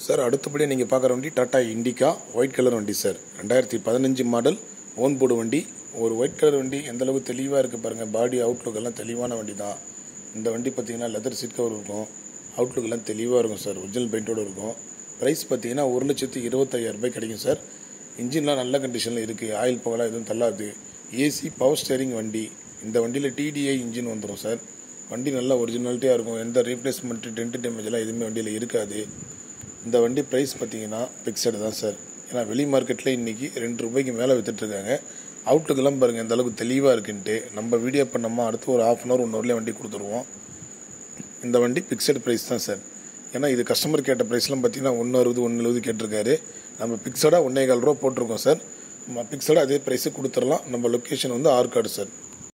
sir அடுத்தபடியாக நீங்கள் பார்க்குற வண்டி டாட்டா இண்டிகா ஒயிட் கலர் வண்டி சார் ரெண்டாயிரத்தி பதினஞ்சு மாடல் ஓன் போர்டு வண்டி ஒரு ஒயிட் கலர் வண்டி எந்த அளவுக்கு தெளிவாக இருக்குது பாருங்கள் பாடி அவுட்லுக் எல்லாம் தெளிவான வண்டி தான் இந்த வண்டி பார்த்தீங்கன்னா லெதர் சீட் கவர் இருக்கும் அவுட்லுக் எல்லாம் தெளிவாக இருக்கும் சார் ஒரிஜினல் பெயிண்டோடு இருக்கும் ப்ரைஸ் பார்த்தீங்கன்னா ஒரு லட்சத்து இருபத்தையாயிரம் ரூபாய் கிடைக்கும் சார் இன்ஜின்லாம் நல்ல கண்டிஷனில் இருக்குது ஆயில் புகலாம் எதுவும் தள்ளாது ஏசி பவர் ஸ்டேரிங் வண்டி இந்த வண்டியில் டிடிஐ இன்ஜின் வந்துடும் சார் வண்டி நல்லா ஒரிஜினாலிட்டியாக இருக்கும் எந்த ரீப்ளேஸ்மெண்ட்டு டென்ட் டேமேஜ் எல்லாம் எதுவுமே வண்டியில் இருக்காது இந்த வண்டி ப்ரைஸ் பார்த்தீங்கன்னா ஃபிக்ஸடு தான் சார் ஏன்னா வெளி மார்க்கெட்டில் இன்றைக்கி ரெண்டு ரூபாய்க்கு மேலே விற்றுட்ருக்காங்க அவுட்டுக்கெல்லாம் பாருங்கள் எந்த அளவுக்கு தெளிவாக இருக்குன்ட்டு நம்ம வீடியோ பண்ணோமா அடுத்து ஒரு ஆஃப் அன் ஹவர் ஒன் ஹவர்லேயே வண்டி கொடுத்துருவோம் இந்த வண்டி ஃபிக்ஸட் ப்ரைஸ் தான் சார் ஏன்னா இது கஸ்டமர் கேட்ட ப்ரைஸ்லாம் பார்த்தீங்கன்னா ஒன்று அறுபது ஒன்று எழுபது கேட்டிருக்காரு நம்ம ஃபிக்ஸடாக ஒன்றே கால் ரூபா போட்டிருக்கோம் சார் நம்ம ஃபிக்ஸடாக அதே ப்ரைஸு கொடுத்துடலாம் நம்ம லொக்கேஷன் வந்து ஆற்காடு சார்